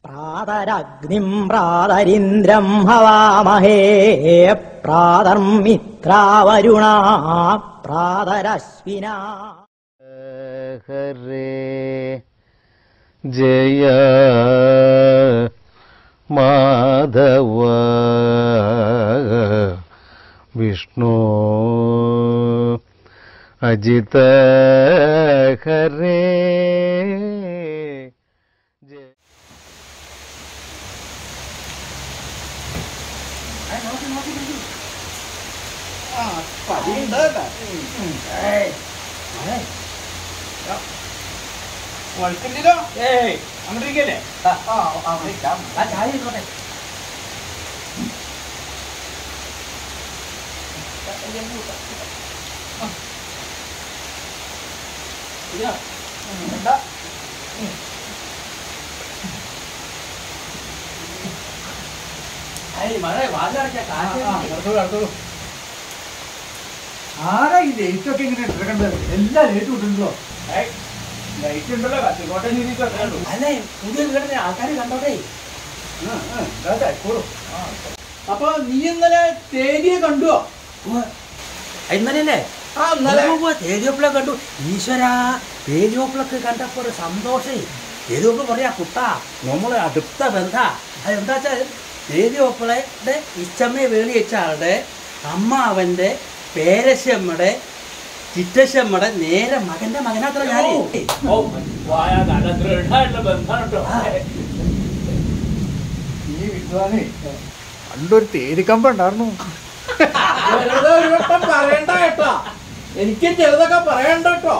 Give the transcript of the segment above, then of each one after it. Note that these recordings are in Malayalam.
പ്രാതരഗ്നിം പ്രാതരിന്ദ്രം ഹവാമഹേ പ്രാതർമിത്രാവരുണാ പ്രാതരശ്വിനാ ഹരേ ജയ മാധവ വിഷ്ണു അജിത ഹരേ ജയ വഴക്കില്ലല്ലോ ഏയ് അങ്ങോട്ടിരിക്കല്ലേ ആരാ ഈ ലൈറ്റ് ഒക്കെ ഇങ്ങനെ ഇട്ടിരിക്കണ്ടത് എല്ലാ ലൈറ്റും ഇട്ടിട്ടുണ്ടോ ലൈറ്റ് ഉണ്ടല്ലോ കത്തിക്കോട്ടെ നീതിക്കോട്ടെ അല്ലേ പുതിയ വീടിന്റെ ആൾക്കാർ കണ്ടോട്ടെ അപ്പൊ നീ ഇന്നലെ തേരിയെ കണ്ടുവോ ഇന്നലെയല്ലേ ആ ഇന്നലെ തേരിയോപ്പിളെ കണ്ടു ഈശ്വര തേരിയോപ്പിളൊക്കെ കണ്ടപ്പോ ഒരു സന്തോഷേ തേരിയോപ്പിള പറയാ കുട്ട നമ്മളെ അടുത്ത ബന്ധ അതെന്താ വെച്ചാൽ തേരിയോപ്പിളയുടെ ഇച്ചമ്മയെ വേണി വെച്ച ആളുടെ അമ്മ അവന്റെ പേരശമ്മയുടെ ചിറ്റശമ്മയുടെ നേരെ മകന്റെ മകനാത്ര ഞാൻ ഓ വായ നല്ല ദൃഢമായിട്ടുള്ള ബന്ധമാണ് കേട്ടോ ഈ വിദ്വാനെ പണ്ടൊരു തേരിക്കമ്പ ഉണ്ടായിരുന്നു വെറുതെ ഒരു വട്ടം പറയണ്ട കേട്ടോ എനിക്ക് ചെറുതൊക്കെ പറയണ്ട കേട്ടോ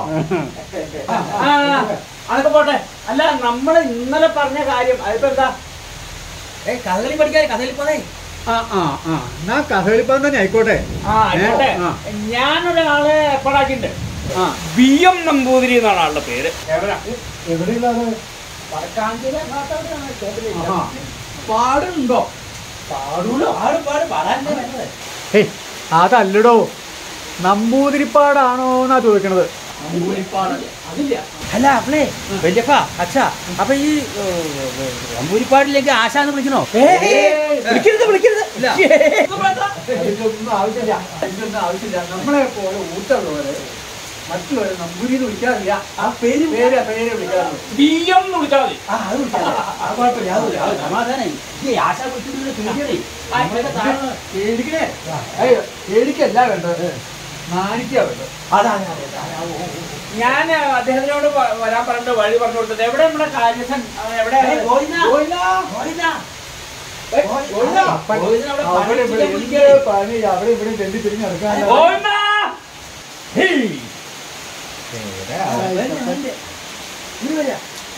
അതൊക്കെ പോട്ടെ അല്ല നമ്മൾ ഇന്നലെ പറഞ്ഞ കാര്യം അതിപ്പോ എന്താ ഏ കഥകളി പഠിക്കാൻ കഥകളി പോതേ ആ ആ ആ എന്നാ കഥകളിപ്പാൻ തന്നെ ആയിക്കോട്ടെ ആ ആയിക്കോട്ടെ ആ. ഞാനൊരാളെ ഏർപ്പാടാക്കിയിട്ടുണ്ട് ബി എം നമ്പൂതിരി എന്നാണ് ആളുടെ പേര് എവിടാ എവിടെയുള്ളത് വടക്കാഞ്ചേരി അങ്ങോട്ടാണ് കേട്ടില്ല. ആഹാ. പാടുണ്ടോ പാടൂലോ പാടും പാടും പാടാനല്ലേ വരുന്നത് ഏയ് അതല്ലടോ നമ്പൂതിരിപ്പാടാണോ എന്നാ ചോദിക്കണത് അതില്ല അല്ല അപ്പളേ വല്യപ്പ അച്ഛാ അപ്പൊ ഈ അമ്പൂരിപ്പാടിലേക്ക് ആശാന്ന് വിളിക്കണോ വിളിക്കരുത് വിളിക്കരുത് ഇതൊന്നും ആവശ്യമില്ല ഇതൊന്നും ആവശ്യമില്ല നമ്മളെ പോലെ ഊട്ടുള്ളവരെ മറ്റുള്ളവരെ നമ്പൂരി എന്ന് വിളിക്കാറില്ല ആ പേര് പേര് പേര് വിളിക്കാറുള്ളൂ ബി എം എന്ന് വിളിച്ചാൽ മതി ആ അത് വിളിക്കാം ആ കുഴപ്പമില്ല അത് വിളിക്കാം. അത് സമാധാനായി ഈ ആശാ വിളിച്ചിട്ട് പേടിയണേ നമ്മളൊക്കെ താഴ്ന്ന പേടിക്കണേ അയ്യോ പേടിക്കല്ല വേണ്ടത് നാണിക്കാ വേണ്ടത് അതാ അതാ, അതാ, അതാ, ഓ, ഓ, ഓ. ഞാൻ അദ്ദേഹത്തിനോട് വ- വരാൻ പറഞ്ഞിട്ട് വഴി പറഞ്ഞു കൊടുത്തത് എവിടെ നമ്മുടെ കാര്യസ്ഥൻ അവൻ എവിടെ ഏയ്, ഗോവിന്ദാ. ഗോവിന്ദാ. ഗോവിന്ദാ. ഏയ്, ഗോവിന്ദാ. ഗോവിന്ദനെ അവിടെ അവിടെ ഇവിടെ പണിക്ക് എന്ത് വിളിക്കരുത്. പണി അവിടെ ഇവിടെ തെണ്ടി തിരിഞ്ഞ് നടക്കാൻ ഗോവിന്ദാ. ഹേയ്. വരണ്ട, വരണ്ട. ഇനി വരാ.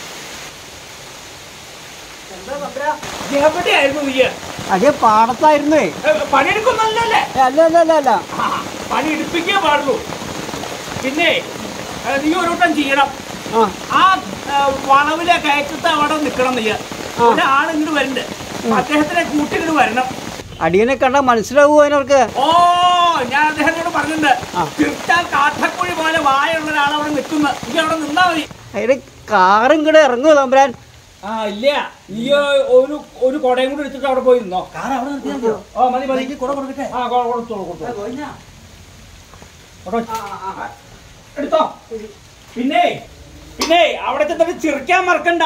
എന്താ പത്രാ? എവിടെയായിരുന്നു നീ അതെ പാടത്തായിരുന്നേ ഏ, പണിയെടുക്കുന്നല്ലേ അല്ല അല്ല അല്ല അല്ല ആ, പണി എടുപ്പിക്കേ പാടുള്ളൂ പിന്നെ ഏ, നീ ഒരു വട്ടം ചെയ്യണം ആ ഏ, വളവിലെ കയറ്റത്തെ അവിടെ നിൽക്കണം നീ ഒരാൾ ഇങ്ങോട്ട് വരുന്നുണ്ട് അദ്ദേഹത്തിനെ കൂട്ടിങ്ങോട്ട് വരണം അടിയനെ കണ്ടാ മനസ്സിലാവൂ അതിനവർക്ക് ഓ ഞാൻ അദ്ദേഹത്തിനോട് പറഞ്ഞിട്ടുണ്ട് കിട്ടാൻ കാട്ടക്കുഴി പോലെ വായുള്ള ഒരാൾ അവിടെ നിൽക്കുന്നു നീ അവിടെ നിന്നാ മതി അതിന്റെ കാറും കൂടെ ഇറങ്ങുമോ തമ്പുരാൻ ആ ഇല്ല നീ ഒരു ഒരു കൊടയും കൂടി എടുത്തിട്ട് അവിടെ പോയി നിന്നോ കാർ അവിടെ നിർത്തിയാൽ മതിയോ? ഓ മതി മതി എനിക്ക് കുട കൊടുക്കട്ടെ ആ കൊ- കൊടുത്തോളൂ ആ, കൊടുത്തോളൂ ഗോവിന്ദാ. കൊട വെച്ച്. എടുത്തോ പിന്നെ പിന്നെ അവിടെ ചെന്നിട്ട് ചിരിക്കാൻ മറക്കണ്ട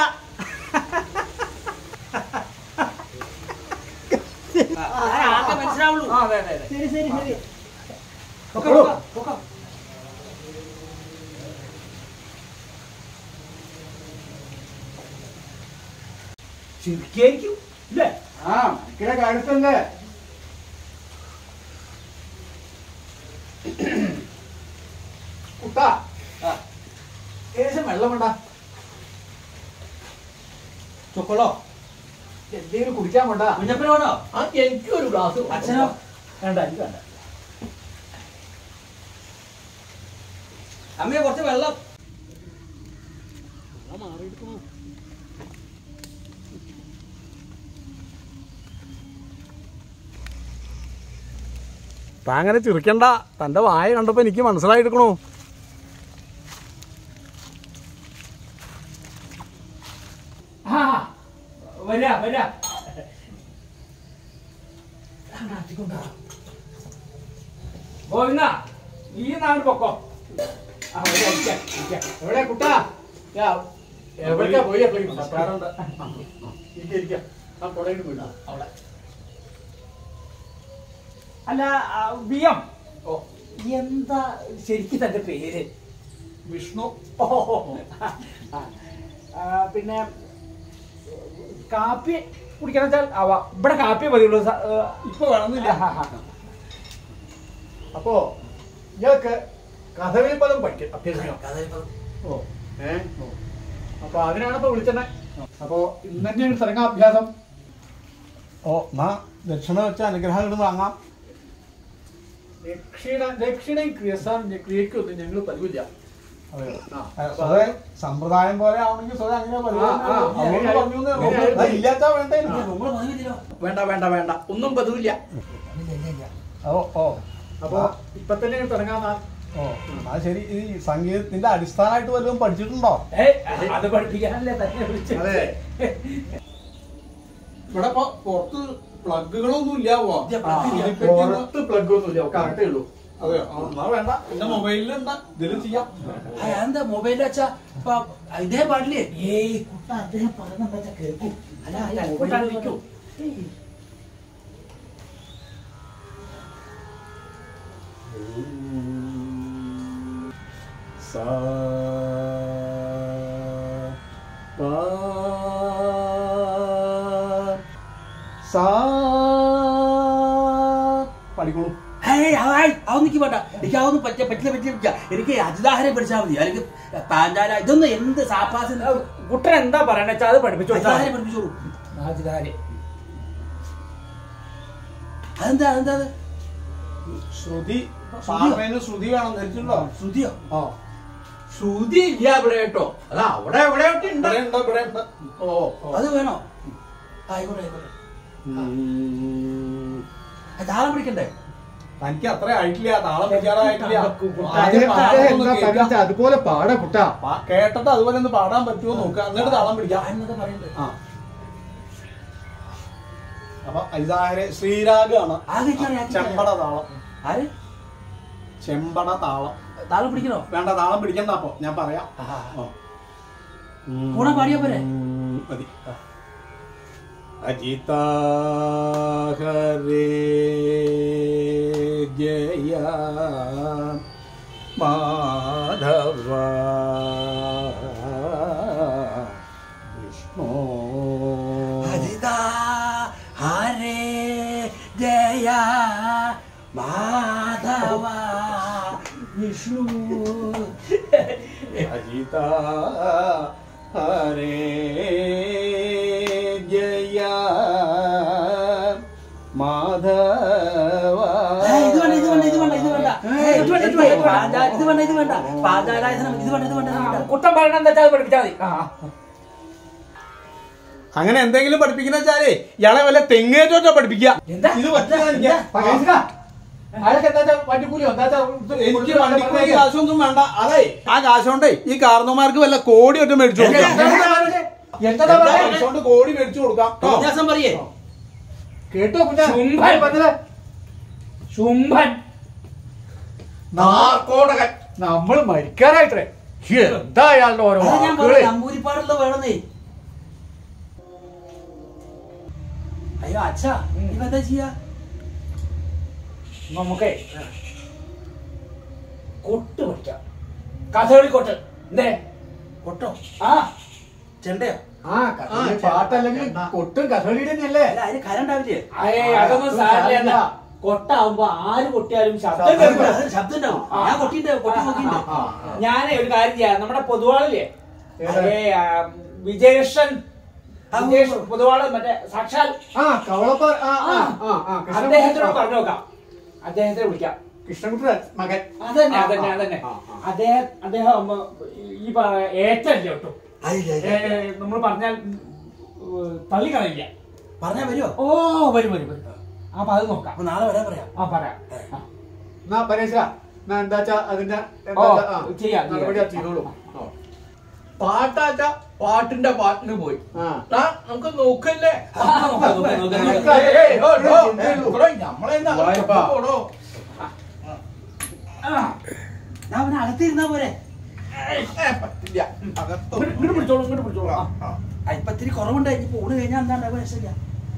ആ, ആകെ മനസ്സിലാവുള്ളൂ ആ, അതെ അതെ അതെ ശരി ശരി ശരി പൊക്കോ, പൊക്കോ, പൊക്കോ. ചിരിക്കായിരിക്കും ഇല്ലേ ആ മണിക്കിടെ കാര്യത്തല്ലേ കുട്ടാ ഏകദേശം വെള്ളം വേണ്ട ചൊക്കോളോ എന്തെങ്കിലും കുടിക്കാൻ വേണ്ട കുഞ്ഞപ്പന വേണോ ആ എനിക്ക് ഒരു ഗ്ലാസ് അച്ഛനോ വേണ്ട എനിക്ക് വേണ്ട അമ്മയെ കുറച്ച് വെള്ളം താൻ അങ്ങനെ ചിരിക്കണ്ട തന്റെ വായ കണ്ടപ്പോ എനിക്ക് മനസ്സിലായിട്ടിക്കണു ആ വരാ വരാ ഗോവിന്ദ ഈ നാട് പൊക്കോ ആ, വരാ, ഇരിക്കാം, ഇരിക്കാം. എവിടെ കുട്ടാ യാ, എവിടേക്കാ പോയി എപ്പോഴേക്കും ഇരിക്ക ഇരിക്ക ആ കൊടയിൽ വീണ അവിടെ അല്ല ആ, വിയം ഓ എന്താ ശരിക്കും തന്റെ പേര് വിഷ്ണു ഓ ആ, ആ, പിന്നെ കാപ്പി കുടിക്കണം വെച്ചാൽ ആവാ ഇവിടെ കാപ്പി മതിയുള്ളൂ സ- ഏ, ഇപ്പൊ വേണമെന്നില്ല ആ, ആ, ആ. അപ്പോ ഇയാൾക്ക് കഥകളി പദം പഠിക്കും അഭ്യസിക്കണം കഥയിപ്പം ഓ ഏ ഓ അപ്പൊ അതിനാണ് ഇപ്പൊ വിളിച്ചത് അപ്പോ ഇന്ന് തന്നെയാണ് തരംഗാഭ്യാസം ഓ എന്നാ ദക്ഷിണ വെച്ച അനുഗ്രഹം ഇങ്ങോട്ട് വാങ്ങാം ദക്ഷിണ ദക്ഷിണയും ക്രിയസാൻ ക്രിയയ്ക്കും ഒന്നും ഞങ്ങൾ പതിവില്ല അതെയോ ആ, ഏ, സ്വതേ സമ്പ്രദായം പോലെ ആവണമെങ്കിൽ സ്വതേ അങ്ങനെ ആ, ആ, അതുകൊണ്ട് അങ്ങനെ പറഞ്ഞു എന്നേ ഉള്ളൂ. അങ്ങനെ എന്നാ ഇല്ലാച്ചാ വേണ്ട എനിക്ക് നമ്മള് പതിവില്ലല്ലോ വേണ്ട വേണ്ട വേണ്ട ഒന്നും പതിവില്ല ഇല്ല ഇല്ല ഇല്ല ഓ ഓ അപ്പൊ ഇപ്പൊ തന്നെ തുടങ്ങാന്നാ ഓ എന്നാ ശരി ഈ സംഗീതത്തിന്റെ അടിസ്ഥാനമായിട്ട് വല്ലതും പഠിച്ചിട്ടുണ്ടോ ഏയ്, അത് പഠിപ്പിക്കാനല്ലേ തന്നെ വിളിച്ചത് അതെ ഇവിടെ ഇപ്പൊ പുറത്ത് പ്ലഗുകളൊന്നും ഇല്ലാവോ ഇല്ല, ആ, plug ഇല്ല. പുറത്ത് പ്ലഗ് ഒന്നുമില്ല കറക്റ്റേ ഉള്ളൂ അതെയോ ആ, എന്നാ വേണ്ട എന്റെ മൊബൈലിലുണ്ട് ഇതിലും ചെയ്യാം ആ, എന്താ മൊബൈലിൽ വെച്ചാ ഇപ്പൊ ഇതേ പാടില്ലേ ഏയ് കുട്ട അദ്ദേഹം പറഞ്ഞെന്താ വെച്ചാ കേൾക്കൂ അല്ല അല്ല കൂട്ടാൻ നിൽക്കൂ. സാ പാ സാ പഠിക്കോളൂ ഹേയ്, ഹായ്, അതൊന്നും എനിക്ക് വേണ്ട എനിക്ക് അതൊന്നും പറ്റിയ പറ്റില്ല പറ്റില്ല പറ്റില്ല എനിക്ക് അജിതാഹരെ പഠിച്ചാൽ മതി അല്ലെങ്കിൽ പാഞ്ചാല ഇതൊന്നും എന്ത് സാപ്പാസ് കുട്ടൻ എന്താ പറയണ വെച്ചാൽ അത് പഠിപ്പിച്ചു അജിതാഹരെ പഠിപ്പിച്ചോളൂ രാജധാനി അതെന്താ അതെന്താ അത് ശ്രുതി ശ്രുതിയോ? പാർമേന് ശ്രുതി വേണം ധരിച്ചിട്ടുണ്ടോ ശ്രുതിയോ ആ ശ്രുതി ഇല്ല ഇവിടെ കേട്ടോ അല്ല അവിടെ എവിടെ ഉണ്ട് ഇവിടെ ഉണ്ട് ഇവിടെ ഉണ്ട് ഓ അത് വേണോ ആയിക്കോട്ടെ ആയിക്കോട്ടെ ആ, താളം പിടിക്കണ്ടേ തനിക്ക് അത്ര ആയിട്ടില്ല താളം പിടിക്കാറായിട്ടില്ല അതിനൊക്കെ ആദ്യം അദ്ദേഹം പാടൊന്ന് എന്താ കേൾക്കാം. പറഞ്ഞാ അതുപോലെ പാടാ കുട്ടാ പാ- കേട്ടിട്ട് അതുപോലെ ഒന്ന് പാടാൻ പറ്റുമോ നോക്കുക എന്നിട്ട് താളം പിടിക്കാം എന്നൊക്കെ പറയണ്ടേ ആ അപ്പൊ ഇതാരെ ശ്രീരാഗാണ് ആകെ എനിക്കറിയാം, ആകെ ചെമ്പട താളം ആര് ചെമ്പട താളം താളം പിടിക്കണോ വേണ്ട താളം പിടിക്കണ്ട അപ്പൊ ഞാൻ പറയാം ആ, ഓ. കൂടെ പാടിയാ പോരെ ഉം, മതി അജിത ഹരേ ജയ മാധവ വിഷ്ണു അജിതാ ഹരേ ജയ മാധവ വിഷ്ണു അജിത ഹരേ ജയ മാധവ ഏയ്, ഇത് വേണ്ട ഇത് വേണ്ട ഇത് വേണ്ട ഇത് വേണ്ട ഏയ്, ഇത് വേണ്ട ഇത് വേണ്ട പാഞ്ചാ- ഇത് വേണ്ട ഇത് വേണ്ട പാഞ്ചാലായസനം ഇത് വേണ്ട ഇത് വേണ്ട ഇത് വേണ്ട കുട്ടൻ പറയണ എന്താ വെച്ചാൽ അത് പഠിപ്പിച്ചാൽ മതി ആ, ആ. അങ്ങനെ എന്തെങ്കിലും പഠിപ്പിക്കുന്ന വെച്ചാലേ ഇയാളെ വല്ല തെങ്ങേറ്റോട്ടാ പഠിപ്പിക്കുക എന്താ? ഇത് പറ്റില്ല എനിക്ക്. പകേശ്വരാ, അയാൾക്ക് എന്താ വണ്ടിക്കൂലി എന്താ എനിക്ക് വണ്ടിക്കൂലി കാശൊന്നും വേണ്ട അതെ ആ കാശ് കൊണ്ടേ ഈ കാർന്നമാർക്ക് വല്ല കോടി ഒറ്റ മേടിച്ചു കൊടുക്കാം എന്താ എന്താ പറയാ കാശ് കൊണ്ട് കോടി മേടിച്ചു കൊടുക്കാം കേട്ടോ. വ്യത്യാസം പറയേ കേട്ടോ കുഞ്ഞാ ശുംഭൻ. പറഞ്ഞത് ശുംഭൻ നാർക്കോടകൻ നമ്മൾ മരിക്കാനായിട്ടേ എന്താ അയാളുടെ ഓരോ അതാ ഞാൻ വാക്കുകള് പറഞ്ഞത് നമ്പൂരിപ്പാടുള്ള വേണമെന്നേ അയ്യോ അച്ഛാ ഇവ എന്താ ചെയ്യാ നമുക്കേ കൊട്ട് പഠിക്കാം കഥകളി കൊട്ട് എന്തേ കൊട്ടോ ആ ചെണ്ടയോ ആ കഥകളി പാട്ടല്ലെങ്കിൽ കൊട്ടും കഥകളിയുടെ തന്നെയല്ലേ അല്ല അതിന് കരണ്ടാവില്ലേ അയ്യേ അതൊന്നും സാരില്ല കൊട്ടാവുമ്പോ ആര് കൊട്ടിയാലും ശബ്ദം കേൾക്കൂല. അതിന് ശബ്ദം ഉണ്ടാവും ഞാൻ കൊട്ടിണ്ട് കൊട്ടി നോക്കിണ്ട് ആ, ഞാനേ ഒരു കാര്യം ചെയ്യാം നമ്മുടെ പൊതുവാളില്ലേ ഏത്? അതേ ആ, വിജയകൃഷ്ണൻ ആ, വിജയകൃഷ്ണൻ പൊതുവാള് മറ്റേ സാക്ഷാൽ ആ കവളപ്പ ആ ആ ആ ആ അദ്ദേഹത്തിനോട് പറഞ്ഞു നോക്കാം അദ്ദേഹത്തെ വിളിക്കാം കൃഷ്ണൻകുട്ടൻ മകൻ അതന്നെ ആ, അതന്നെ ആ, അതന്നെ ആ, ആ. അദ്ദേഹം അദ്ദേഹം ഉം, ഈ പറ- ഏറ്റല്ലേ കേട്ടോ നമ്മൾ പറഞ്ഞാൽ ഉം, തള്ളിക്കളയില്ല പറഞ്ഞാ വരുമോ ഓ വരും വരും വരും അപ്പൊ അത് നോക്കാം അപ്പൊ നാളെ വരാൻ പറയാം ആ പറയാം ആ. എന്നാ പരേശ എന്നാ എന്താച്ചാ അതിന്റെ ഓ, എന്താച്ചാ, ആ, ചെയ്യാം, നടപടി ചെയ്യാം. ചെയ്തോളൂ പാട്ടാച്ച പാട്ടിന്റെ പാട്ടിന് പോയി ആ. ടാ, നമുക്ക് നോക്കല്ലേ നോക്ക്. ഏയ്, ഓ, ഓ, ഇവിടെ നമ്മളെന്താ വായ്പാ. പോടോ. ഞാൻ അവനെ അകത്തിരുന്നാ പോരെ ഏ, പറ്റില്ല അകത്തോ ഇങ്ങോട്ട് പിടിച്ചോളൂ ഇങ്ങോട്ട് പിടിച്ചോളൂ ആ. ആ, ഇപ്പൊ ഇത്തിരി കുറവുണ്ട് ഇനി പോണ് കഴിഞ്ഞാൽ എന്താ ഉണ്ടാവുക രക്ഷയില്ല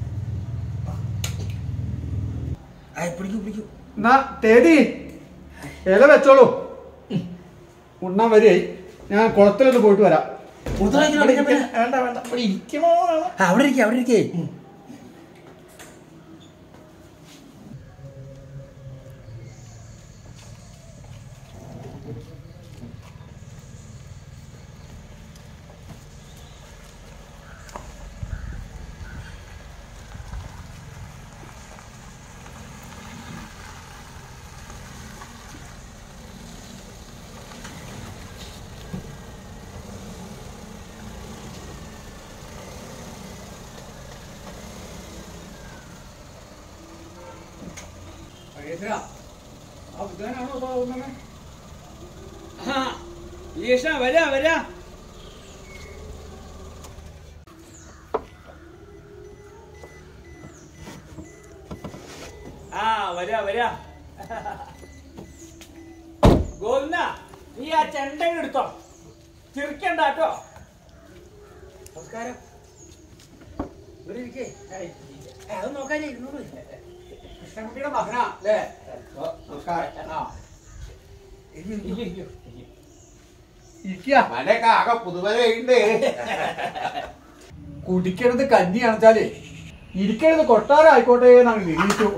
ആ പിടിക്കൂ പിടിക്കൂ എന്നാ തേടി ഇല വെച്ചോളൂ ഉണ്ണാൻ വരേ ഞാൻ കുളത്തിലൊന്ന് പോയിട്ട് വരാം മുദ്രാക്കിലോ ഇവിടെ ഇരിക്ക- വേണ്ട വേണ്ട ഇവിടെ ഇരിക്കണോ വേണം അവിടെ ഇരിക്കേ അവിടെ ഇരിക്കേ ആ, ഈശ വരാ വരാ ആ വരാ വരാ ഗോവിന്ദ നീ ആ ചെണ്ടകൾ എടുത്തോ ചിരിക്കണ്ട കേട്ടോ നമസ്കാരം ഇവിടെ ഇരിക്കേ അത് നോക്കാനേ ഇരുന്നോളൂ കൃഷ്ണൻകുട്ടിയുടെ മകനാ അല്ലേ നമസ്കാരം ആ ഇരിക്കുക മലയൊക്കെ ആകെ പുതുമലയുണ്ട് കുടിക്കണത് കഞ്ഞി അണച്ചാലേ ഇരിക്കണത് കൊട്ടാരം ആയിക്കോട്ടെ എന്നാണ് നിരീക്ഷിച്ചു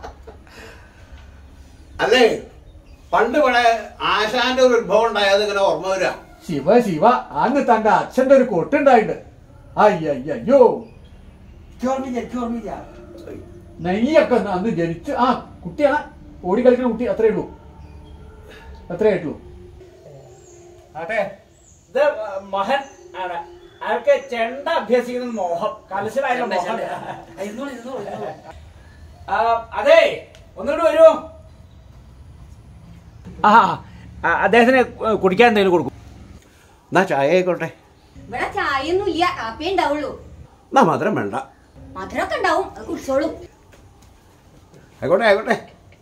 അല്ലേ പണ്ട് ഇവിടെ ആശാന്റെ ഒരു ഉത്ഭവം ഉണ്ടായത് ഇങ്ങനെ ഓർമ്മ വരാം ശിവ ശിവ അന്ന് തന്റെ അച്ഛന്റെ ഒരു കൊട്ടുണ്ടായിട്ടുണ്ട് അയ്യോ എനിക്ക് ഓർമ്മയില്ല എനിക്ക് ഓർമ്മയില്ല നെയ്യൊക്കെ ഒന്ന് അന്ന് ജനിച്ചു ആ കുട്ടിയാണ് ഓടി കളിക്കുന്ന കുട്ടി അത്രേ ഉള്ളൂ അത്രേ ആയിട്ടുള്ളൂ ആട്ടെ ഇത് മഹൻ ആണ് അയാൾക്ക് ചെണ്ട അഭ്യസിക്കുന്ന മോഹം കലശലായുള്ള മോഹം ആ, ഇരുന്നോളൂ ഇരുന്നോളൂ ഇരുന്നോളൂ ആ, അതെ ഒന്നുകൂടി വരുമോ ആ ആ, അദ്ദേഹത്തിന് കുടിക്കാൻ എന്തെങ്കിലും കൊടുക്കും എന്നാ ചായ ആയിക്കോട്ടെ ഇവിടെ ചായയൊന്നും ഇല്ല കാപ്പിയേ ഉണ്ടാവുള്ളൂ എന്നാ മധുരം വേണ്ട മധുരമൊക്കെ ഉണ്ടാവും അത് കുടിച്ചോളൂ ആയിക്കോട്ടെ ആയിക്കോട്ടെ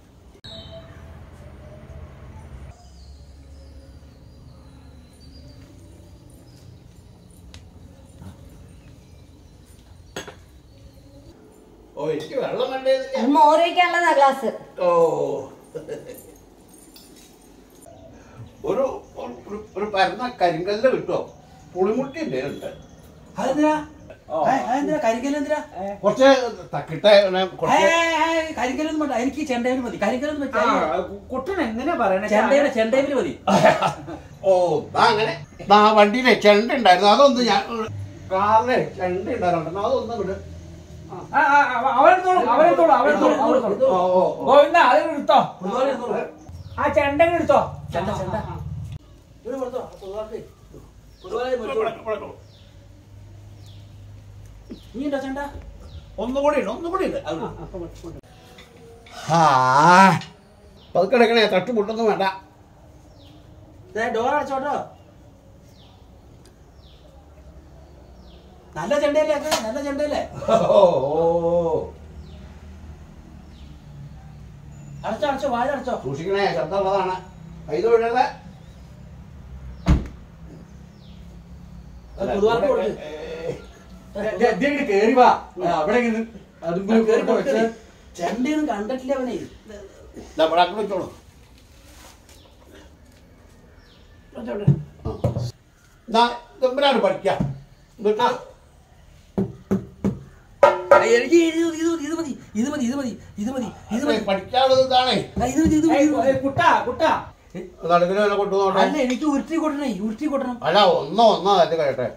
ഓ എനിക്ക് വെള്ളം കണ്ടേന്നില്ല അത് മോര് വയ്ക്കാനുള്ളതാ ഗ്ലാസ് ഓ ഒരു ഒരു- ഒരു പരന്ന കരിങ്കല്ല് കിട്ടുമോ പുളിമുട്ടി ഉണ്ട് അതെന്തിനാ ഏ, അതെന്തിനാ കരിങ്കല്ലെന്തിനാ കുറച്ച് തക്കിട്ടെ ഇങ്ങനെ കുറച്ച് കരിങ്കലൊന്നും വേണ്ട എനിക്ക് ചെണ്ടയിൽ മതി കരിങ്കലൊന്നും പറ്റില്ല കുട്ടൻ എങ്ങനെയാ പറയണേ ചെണ്ടയുടെ ചെണ്ടയിൽ മതി ഓ ദാ അങ്ങനെ ദാ വണ്ടിയിലെ ചെണ്ട ഉണ്ടായിരുന്നു അതൊന്ന് ഞാൻ കാറിലെ ചെണ്ട ഉണ്ടായിരുന്നു അതൊന്ന് വിട് ആ, ആ, ആ, അവരെടുത്തോളൂ അവരെടുത്തോളൂ അവരെടുത്തോളൂ അവരെടുത്തോളൂ ഓ ഓ ഓ. ഗോവിന്ദ അത് എടുത്തോ പുതുവാളി ഇരുന്നോളൂ. ആ ചെണ്ടകൾ എടുത്തോ ചെണ്ട ചെണ്ട ഇവിടെ കൊടുത്തോ പുതുവാളി പുതുവാളി വെച്ചോളൂ. നീ ഉണ്ടോ ചെണ്ട ഒന്നും കൂടി ഉണ്ട് ഒന്നും കൂടി ഉണ്ട് അത് വിട്. ഹാ പതുക്കെ എടുക്കണേ തട്ടുമുട്ടൊന്നും വേണ്ട ഡോർ അടച്ചോട്ടോ നല്ല ചെണ്ടയല്ലേ അത്? നല്ല ചെണ്ടയല്ലേ ഓ ഓ അടച്ചോ അടച്ചോ വാഴ അടച്ചോ സൂക്ഷിക്കണേ ശബ്ദമുള്ളതാണ് കൈത് വിടരുത് അത് പൊതുവാൾക്ക് കൊടുക്ക്. ഇങ്ങോട്ട് കേറി വാ ആ, അവിടെ ഇങ്ങനെ അതും കൂടി കേറി ഇവിടെ വെച്ച് കൊടുക്ക്. ചെണ്ടയൊന്നും കണ്ടിട്ടില്ല അവനെ ദാ ഇവിടെ അങ്ങ് വെച്ചോളൂ ദാ ഇതെന്തിനാണ് പഠിക്കാം എന്നിട്ട് എനിക്ക് ഇത് മതി, ഇത് മതി ഇത് മതി ഇത് മതി ഇത് മതി ഇത് മതി പഠിക്കാനുള്ളത് ഇതാണേ ആ, ഇത് മതി ഇത് മതി, ഇത് മതി കുട്ടാ കുട്ടാ നടുവിന് വല്ല കൊണ്ടുപോകട്ടെ അല്ല എനിക്ക് ഉരുട്ടി കൊട്ടണേ ഉരുട്ടി കൊട്ടണം അല്ല ഒന്നോ ഒന്നോ അല്ല കഴിയട്ടെ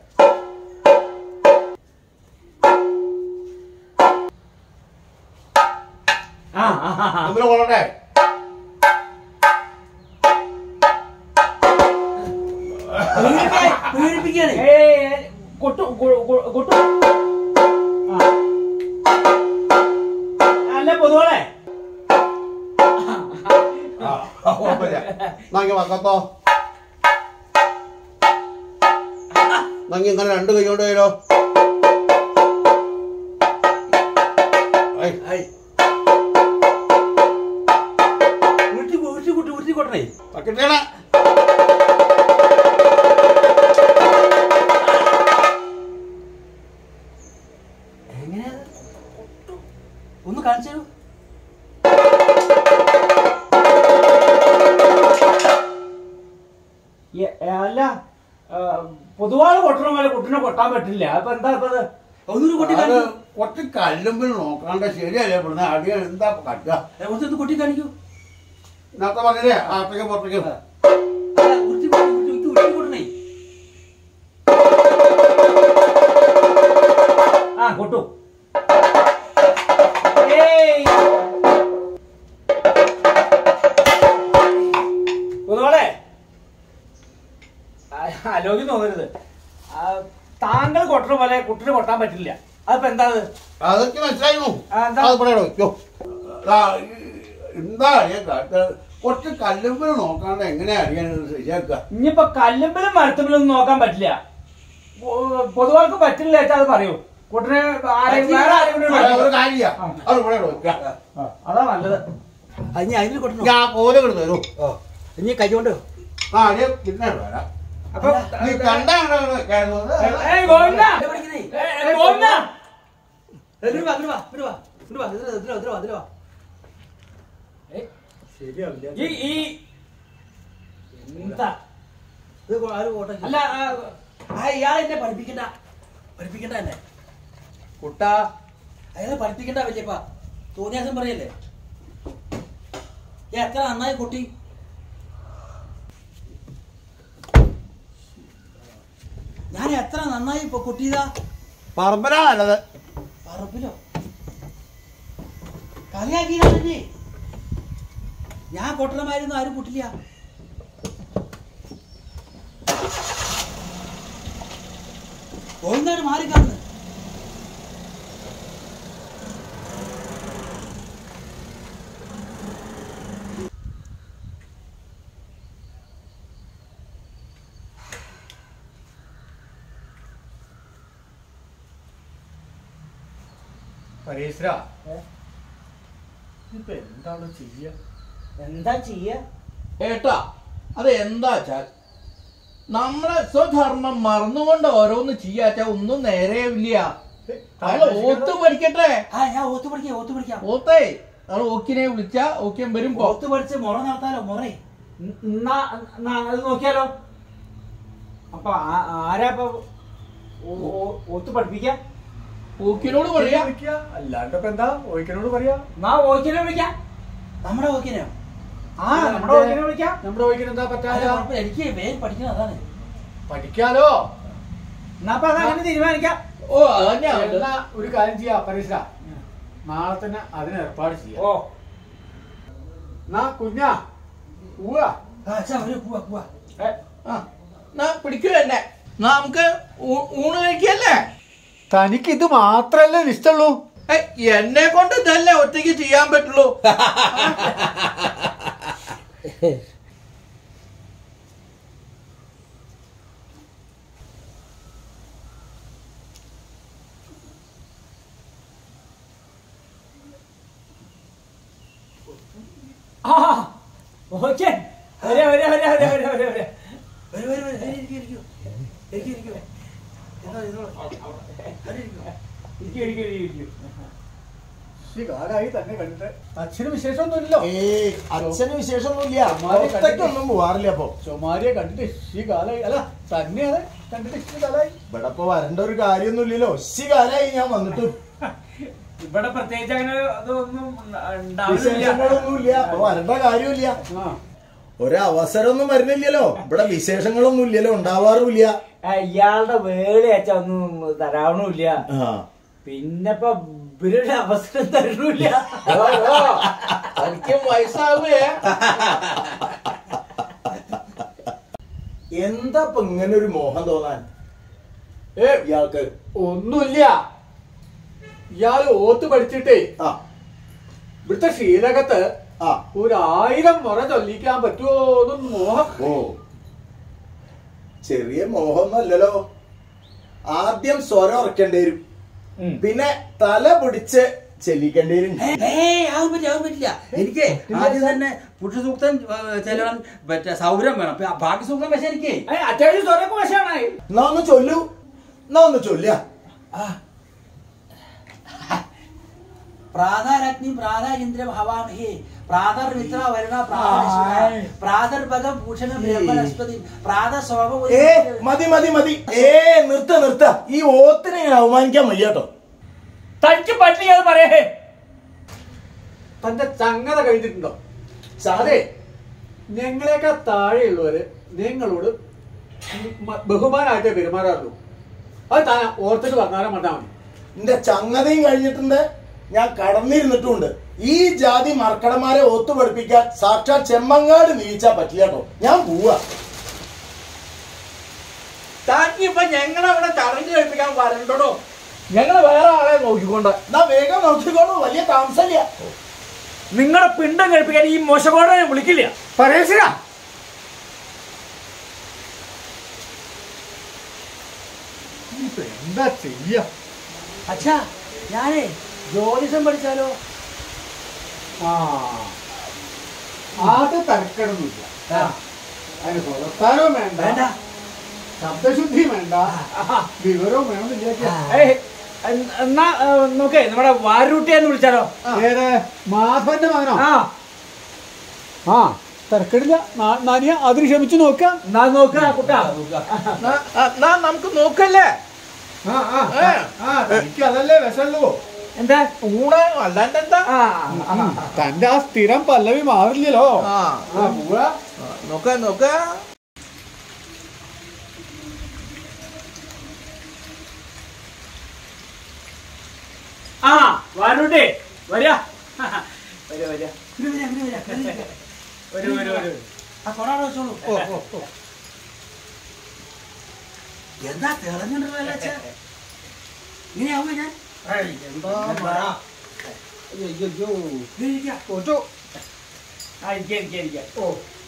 ആ ആ, ആ, ആ. നമ്മള് കൊള്ളട്ടെ പീഡിപ്പിക്കാൻ- പീഡിപ്പിക്കാണ് ഏയ്, കൊട്ടു കൊ- കൊ- കൊട്ടു ആ. അല്ല പൊതുവളെ ആ, കുഴപ്പമില്ല. എന്നാ ഇങ്ങ് വക്കത്തോ നങ്ങി ഇങ്ങനെ രണ്ട് കൈ കൊണ്ട് വരോ ഉരുട്ടി ഉരുട്ടി കൂട്ടി ഉരുട്ടി കൊട്ടണേ പക്കട്ടേണ എങ്ങനെയാ ഒന്ന് കാണിച്ചു തരൂ എ- അല്ല പൊതുവാള് കൊട്ടണ പോലെ കുട്ടിനെ കൊട്ടാൻ പറ്റില്ല അപ്പൊ എന്താ ഇപ്പൊ ഇത്? ഒന്നൊരു കൊട്ടി അത് കാണിക്കൂ കുറച്ച് കല്ലുമ്പിൽ നോക്കാണ്ട് ശരിയല്ലേ പെടുന്ന അടിയ എന്താ കട്ടുക ഏ, ഒന്ന് കൊട്ടി കാണിക്കൂ നേരത്തെ പറഞ്ഞില്ലേ ആർത്തേക്ക് പുറത്തേക്ക് അല്ല, ഉരുട്ടി കൊട്ടി, ഉരുട്ടി, ഉരുട്ടി, ഉരുട്ടി കൊട്ടണേ ആ കൊട്ടു ഏയ്. പൊതുവാളെ ആലോചന തോന്നരുത് ആ, താങ്കൾ കൊട്ടണ പോലെ കുട്ടിനെ കൊട്ടാൻ പറ്റില്ല അതിപ്പോ എന്താ അത്? അതൊക്കെ മനസ്സിലായിരുന്നു ആ, എന്താ? അത് പറയണോ യ്യോ. ആ, എന്താ അടിയ കാട്ടുക കുറച്ച് കല്ലുമ്പിൽ നോക്കാണ്ട് എങ്ങനെയാ അടിയാൻ ശരിയാക്കുക ഇനിയിപ്പോ കല്ലുമ്പിലും മരത്തുമ്പിലും നോക്കാൻ പറ്റില്ല പൊ- പൊതുവാൾക്ക് പറ്റില്ല വെച്ചാൽ അത് പറയൂ കുട്ടിനെ ആരെങ്കിലും വേറെ ആരെങ്കിലും അത് ഒരു വിളിക്കോ? കാര്യ അത് പറയണോ ആ, അതാ നല്ലത് അത് ഇനി അതിൽ കൊട്ടണോ ഞാൻ കോല കിടന്നു തരൂ ഓ ഇനി കൈ കൊണ്ട് ആ അടിയ പിന്നെ വരാം അപ്പൊ നീ കണ്ടാ കയറുന്നത് ഏയ് ഗോവിന്ദ! എവിടെ പഠിക്കണേ? ഏയ് ഏയ് ഗോവിന്ദ! ഇതില് വാ, ഇതില് വാ, ഇതില് വാ, ഇതില് വാ, ഇതില് വാ, ഇതില് വാ, ഇതില് വാ, ഇതില് വാ. ഏയ്, ശരിയാവില്ല ഈ ഈ എന്താ ഇത് കൊ- ആര് കോട്ട അല്ല ആ, ആ ഇയാൾ എന്നെ പഠിപ്പിക്കണ്ട പഠിപ്പിക്കണ്ട എന്നെ കുട്ടാ അയാളെ പഠിപ്പിക്കണ്ട വല്യപ്പ തോന്നിയാസം പറയല്ലേ ഏ, എത്ര നന്നായി കൊട്ടി ഞാൻ എത്ര നന്നായി ഇപ്പൊ കൊട്ടിയതാ പറമ്പനാ നല്ലത് പറമ്പിലോ കളിയാക്കിയതല്ലേ ഞാൻ കൊട്ടണമായിരുന്നു ആരും പൊട്ടില്ല ഗോവിന്ദാണ് മാറി കാണുന്നത് പരേശ്വര ഇപ്പൊ എന്താണ് ചെയ്യ എന്താ ചെയ്യ ഏട്ടാ അത് എന്താ വെച്ചാൽ നമ്മളെ സ്വധർമ്മം മറന്നുകൊണ്ട് ഓരോന്ന് ചെയ്യാച്ചാ ഒന്നും നേരെയില്ല അയാൾ ഓത്ത് പഠിക്കട്ടെ ആ ഞാൻ ഓത്ത് പഠിക്കാം ഓത്ത് പഠിക്കാം ഓത്തേ അയാൾ ഓക്കിനെ വിളിച്ച ഓക്കിയം വരുമ്പോ ഓത്ത് പഠിച്ച് മുറ നടത്താലോ മുറേ എന്നാ എന്നാ അത് നോക്കിയാലോ അപ്പൊ ആ- ആരാ ഇപ്പൊ ഓ- ഓ- ഒത്ത് പഠിപ്പിക്കാം ഓക്കിനോട് പറയാ വിളിക്കുക അല്ലാണ്ട് ഇപ്പൊ എന്താ ഓയ്ക്കനോട് പറയാ എന്നാ ഓക്കിനെ വിളിക്കാം നമ്മുടെ ഓക്കേനോ ആ നമ്മുടെ ഓക്കിനെ വിളിക്കാം നമ്മുടെ ഓയ്ക്കന് എന്താ പറ്റാതെ എനിക്ക് വേഗം പഠിക്കണം അതാണ് പഠിക്കാലോ എന്നാ അപ്പൊ അതങ്ങനെ തീരുമാനിക്കാം ഓ അതന്നെയാ എന്നാ ഒരു കാര്യം ചെയ്യാ പരേശ്വര നാളെ തന്നെ അതിന് ഏർപ്പാട് ചെയ്യാം ഓ എന്നാ കുഞ്ഞാ പോവാ ആ അച്ഛാ ഒരു പോവാ പോവാ ഏ, ആ, എന്നാ പിടിക്കൂ എന്നെ എന്നാ നമുക്ക് ഊ- ഊണ് കഴിക്കല്ലേ തനിക്ക് ഇത് മാത്രല്ലേ ഇഷ്ടമുള്ളൂ ഏയ്, എന്നെ കൊണ്ട് ഇതല്ലേ ഒറ്റയ്ക്ക് ചെയ്യാൻ പറ്റുള്ളൂ ആ ഓക്കെ വരാ വരാ വരാ വരാ വരാ വരാ വരാ വരൂ വരൂ വരൂ ഇരിക്കൂ ഇരിക്കൂ ഇരിക്കൂ ഇരിക്കൂ എന്നോ എന്നോ ഇരിക്കൂ ഇരിക്കൂ ഇരിക്കൂ ഈ കാലായി തന്നെ കണ്ടിട്ട് അച്ഛന് വിശേഷമൊന്നുമില്ലല്ലോ ഏയ് അച്ഛന് വിശേഷമൊന്നുമില്ല പുറത്തേക്കൊന്നും പോവാറില്ല അപ്പൊ ചുമാരിയെ കണ്ടിട്ട് ഈ കാലായി അല്ല തന്നെ അതെ കണ്ടിട്ട് ഈ കാലായി ഇവിടെ ഇപ്പൊ വരേണ്ട ഒരു കാര്യമൊന്നുമില്ലല്ലോ ഒശി കാലായി ഞാൻ വന്നിട്ട് ഇവിടെ പ്രത്യേകിച്ച് അങ്ങനെ അതൊന്നും ഉണ്ടാവില്ല വിശേഷങ്ങളൊന്നുമില്ല അപ്പൊ വരേണ്ട കാര്യമില്ല ആ ഒരവസരമൊന്നും വരുന്നില്ലല്ലോ ഇവിടെ വിശേഷങ്ങളൊന്നും ഇല്ലല്ലോ ഉണ്ടാവാറുമില്ല ഇയാളുടെ വേളി അച്ഛ ഒന്നും തരാവണമില്ല ആ പിന്നെ ഇപ്പൊ ഇവരുടെ അവസരം തരണില്ല ഓ, ഓ, തനിക്കും വയസ്സാവേ എന്താ ഇപ്പൊ ഇങ്ങനെ ഒരു മോഹം തോന്നാൻ ഏ ഇയാൾക്ക് ഒന്നുമില്ല ഇയാള് ഓത്ത് പഠിച്ചിട്ടേ ആ ഇവിടുത്തെ ശ്രീലകത്ത് ആ ഒരു ആയിരം മുറ ചൊല്ലിക്കാൻ പറ്റുമോ എന്നൊന്ന് മോഹം ഓ ചെറിയ മോഹമൊന്നുമല്ലല്ലോ ആദ്യം സ്വരം ഉറക്കേണ്ടി വരും പിന്നെ തല പിടിച്ച് ചെല്ലിക്കേണ്ടി വരും ഏയ് ആവും പറ്റില്ല ആവും പറ്റില്ല എനിക്ക് ആദ്യം തന്നെ പുരുഷസൂക്തം ഏ, ചെല്ലണം മറ്റേ സൗരം വേണം ഇപ്പൊ ബാക്കി സൂക്തം പക്ഷെ എനിക്ക് ഏയ് അത്യാവശ്യം സ്വരമൊക്കെ വശമാണ് എന്നാ ഒന്ന് ചൊല്ലു എന്നാ ഒന്ന് ചൊല്ലുക പ്രാതാരഗ്നി പ്രാതാരിന്ദ്രം ഹവാമഹേ പ്രാതർമിത്ര വരുണ പ്രാതർഭഗം ഭൂഷണ ബ്രഹ്മനസ്പതി പ്രാത സോമ ഏ മതി മതി മതി ഏ നിർത്ത നിർത്ത ഈ ഓത്തിനെ ഇങ്ങനെ അവമാനിക്കാൻ വയ്യ കേട്ടോ തനിക്ക് പറ്റില്ല അത് പറയേ തന്റെ ചങ്ങല കഴിഞ്ഞിട്ടുണ്ടോ അതെ ഞങ്ങളെക്കാൾ താഴെയുള്ളവര് നിങ്ങളോട് മ- ബഹുമാനമായിട്ടേ പെരുമാറാറുള്ളൂ അത് താൻ ഓർത്തിട്ട് പറഞ്ഞാലും മണ്ടാ മതി എന്റെ ചങ്ങതയും കഴിഞ്ഞിട്ടുണ്ട് ഞാൻ കടന്നിരുന്നിട്ടുമുണ്ട് ഈ ജാതി മർക്കടന്മാരെ ഒത്തു പഠിപ്പിക്കാൻ സാക്ഷാൽ ചെമ്മങ്ങാട് നീച്ചാ പറ്റില്ല കേട്ടോ ഞാൻ പോവാ താറ്റി ഇപ്പൊ ഞങ്ങളവിടെ ചടങ്ങ് കഴിപ്പിക്കാൻ വരണ്ടോ ഞങ്ങൾ വേറെ ആളെ നോക്കിക്കൊണ്ട് എന്നാ വേഗം നോക്കിക്കോളൂ വലിയ താമസമില്ല നിങ്ങളുടെ പിണ്ടം കഴിപ്പിക്കാൻ ഈ മോശകോടെ വിളിക്കില്ല പരേശ്വര ഇനിയിപ്പോ എന്താ ചെയ്യാ അച്ഛാ ഞാനേ ജ്യോതിഷം പഠിച്ചാലോ ആ അത് തരക്കടൊന്നുമില്ല അതിന് പുറത്താനവും വേണ്ട വേണ്ട ശബ്ദശുദ്ധി വേണ്ട വിവരവും വേണമെന്നില്ല ഏയ് എൻ- എന്നാ ഏ, നോക്കേ നമ്മുടെ വാരൂട്ടിയെ എന്ന് വിളിച്ചാലോ ഏത് മാധവന്റെ മകനോ ആ ആ തിരക്കിടില്ല നാനിയ അതിന് ക്ഷമിച്ചു നോക്കാം എന്നാ നോക്കുക കുട്ടാ എന്നാ നമുക്ക് നോക്കല്ലേ ആ ആ ഏ. ആ എനിക്ക് അതല്ലേ വിഷമല്ലോ എന്താ ഊണ് അല്ലാണ്ട് എന്താ ആ തന്റെ ആ സ്ഥിരം പല്ലവി മാറില്ലല്ലോ ആ ആ പോവാ നോക്ക നോക്ക ആ വാരൂട്ടി വരിക വരിക വരിക വരൂ, വരൂ, വരൂ, വരൂ, വരൂ. വരൂ വരൂ വരൂ ആ കൊടാടെ വെച്ചോളൂ എന്താ തിളഞ്ഞിട്ടുണ്ടല്ലോ അച്ഛാ ഇങ്ങനെയാവുക ഞാൻ ഇരിക്കാം. ആ ഇരിക്കാം ഇരിക്കാം ഇരിക്കാം ഓ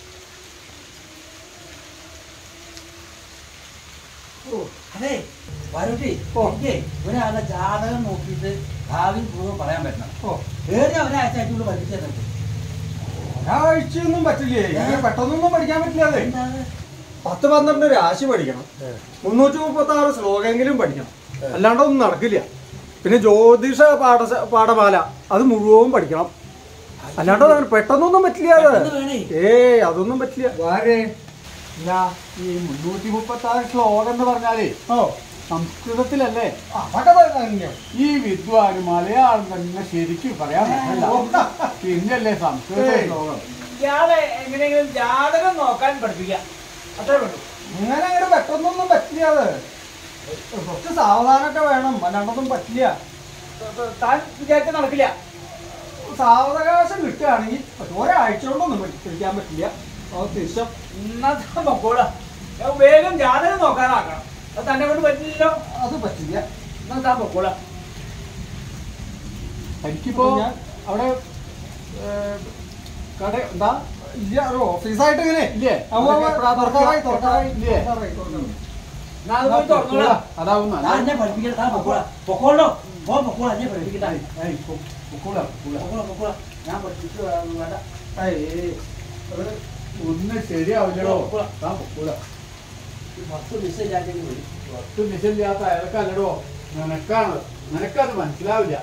അതെ വരൂട്ടി എനിക്ക് ഒരാളുടെ ജാതകം നോക്കിയിട്ട് ഭാവി പൂർവ്വം പറയാൻ പറ്റണം ഏറിയ ഒരാഴ്ച ആയിട്ടുള്ള പഠിപ്പിച്ചു തന്നിട്ട് ഒരാഴ്ചയൊന്നും പറ്റില്ലേ ഇങ്ങനെ പെട്ടെന്നൊന്നും പഠിക്കാൻ പറ്റില്ല അതെ എന്താണ് പത്ത് പന്ത്രണ്ട് രാശി പഠിക്കണം മുന്നൂറ്റി മുപ്പത്തി ആറ് ശ്ലോകമെങ്കിലും പഠിക്കണം അല്ലാണ്ട് ഒന്നും നടക്കില്ല പിന്നെ ജ്യോതിഷ പാഠ പാഠമാല അത് മുഴുവൻ പഠിക്കണം അല്ലാണ്ട് അത് പെട്ടെന്നൊന്നും പറ്റില്ല അത് പെട്ടെന്ന് വേണേ. ഏയ് അതൊന്നും പറ്റില്ല വാരേ ഇല്ല ഈ മുന്നൂറ്റി മുപ്പത്തി ആറ് ശ്ലോകം എന്ന് പറഞ്ഞാലേ ഓ സംസ്കൃതത്തിലല്ലേ അതൊക്കെ തന്നെ ഈ വിദ്വാന് മലയാളം തന്നെ ശരിക്കും പറയാൻ പറ്റില്ല പിന്നല്ലേ സംസ്കൃത ശ്ലോകം ഇയാളെ എങ്ങനെയെങ്കിലും ജാതകം നോക്കാൻ പഠിപ്പിക്കാം അത്രേ വേണ്ടു ഇങ്ങനെ അങ്ങനെ പെട്ടെന്നൊന്നും പറ്റില്ല അത് കുറച്ച് സാവധാനമൊക്കെ വേണം അല്ലാണ്ടൊന്നും പറ്റില്ല താൻ വിചാരിച്ച നടക്കില്ല സാവകാശം കിട്ടുകയാണെങ്കിൽ ഒരാഴ്ച കൊണ്ടൊന്നും പഠിക്കാൻ പറ്റില്ല അത് തിരിച്ചും ഇന്നത്തെ നോക്കോളാ ഞാൻ വേഗം ജാതകം നോക്കാനാക്കണം അത് തന്നെ കൊണ്ട് പറ്റില്ലല്ലോ അത് പറ്റില്ല എന്നാ താൻ പൊക്കോളാം എനിക്കിപ്പോ അവിടെ ഏ, കട എന്താ ഇല്ല ഒരു ഓഫീസായിട്ട് ഇങ്ങനെ ഇല്ലേ തുറക്കാറായി തുറക്കാറായി ഇല്ലേ എന്നാ അത് പോയി തുറന്നോളാം അതാവും ഞാൻ നല്ലത്. എന്നെ പഠിപ്പിക്കണം താൻ പൊക്കോളാം പൊക്കോളോ പോ പൊക്കോളാം എന്നെ പഠിപ്പിക്കണ്ട ഏയ്, പൊ- പൊക്കോളാം, പൊക്കോളാം. പൊക്കോളാം പൊക്കോളാം ഞാൻ പഠിപ്പിച്ചു വേണ്ട ഏയ്, അത് ഒന്നും ശരിയാവില്ലടോ ആ പൊക്കൂല ഈ പത്ത് മിസ്സില്ലാണ്ടെങ്കിൽ വരും പത്ത് മിശില്ലാത്ത അയാൾക്കല്ലടോ നിനക്കാണ് നിനക്കത് മനസ്സിലാവില്ല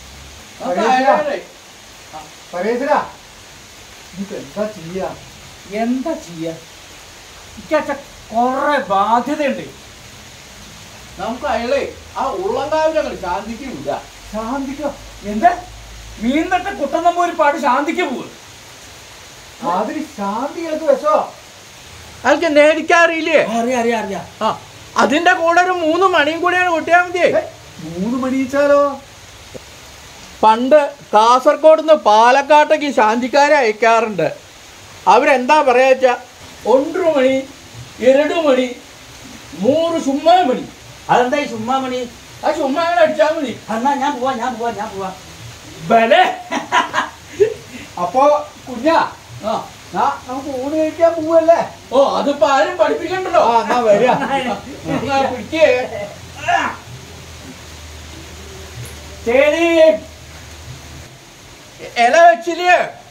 പരേശ്വരാ ഇനിയിപ്പോ എന്താ ചെയ്യാ എന്താ ചെയ്യാ ഇക്കാച്ച കൊറേ ബാധ്യതയുണ്ട് നമുക്ക് അയാളെ ആ ഉള്ളങ്കാവിലങ്ങൾ ശാന്തിക്ക് വിടുക ശാന്തിക്കോ എന്താ മീൻ തട്ട കുട്ടനമ്പൂരി പാട് ശാന്തിക്ക് പോവുക അതിന് ശാന്തി കേൾക്ക് വെച്ചോ അയാൾക്ക് നേടിക്കാറിയില്ലേ അറിയാം അറിയാം അറിയാം ആ അതിന്റെ കൂടെ ഒരു മൂന്ന് മണിയും കൂടിയാണ് കൊട്ടിയാൽ മതിയേ മൂന്ന് മണിയിച്ചാലോ പണ്ട് കാസർഗോഡ് നിന്ന് പാലക്കാട്ടേക്ക് ശാന്തിക്കാരെ അയക്കാറുണ്ട് അവരെന്താ പറയാ വെച്ചാ ഒன்று മണി ಎರಡು മണി മൂന്ന് ചുമ്മാ മണി അതെന്താ ഈ ചുമ്മാ മണി ആ ചുമ്മാ അങ്ങനെ അടിച്ചാൽ മതി എന്നാ ഞാൻ പോവാ ഞാൻ പോവാ ഞാൻ പോവാ ബലേ അപ്പോ കുഞ്ഞാ ആ നാ നമുക്ക് ഊണ് കഴിക്കാൻ പോവല്ലേ ഓ അതിപ്പോ ആരും പഠിപ്പിക്കണ്ടല്ലോ ആ എന്നാ വരിക എന്നാ പിടിക്കേ ആ ശരി ഇല വെച്ചില്ലേ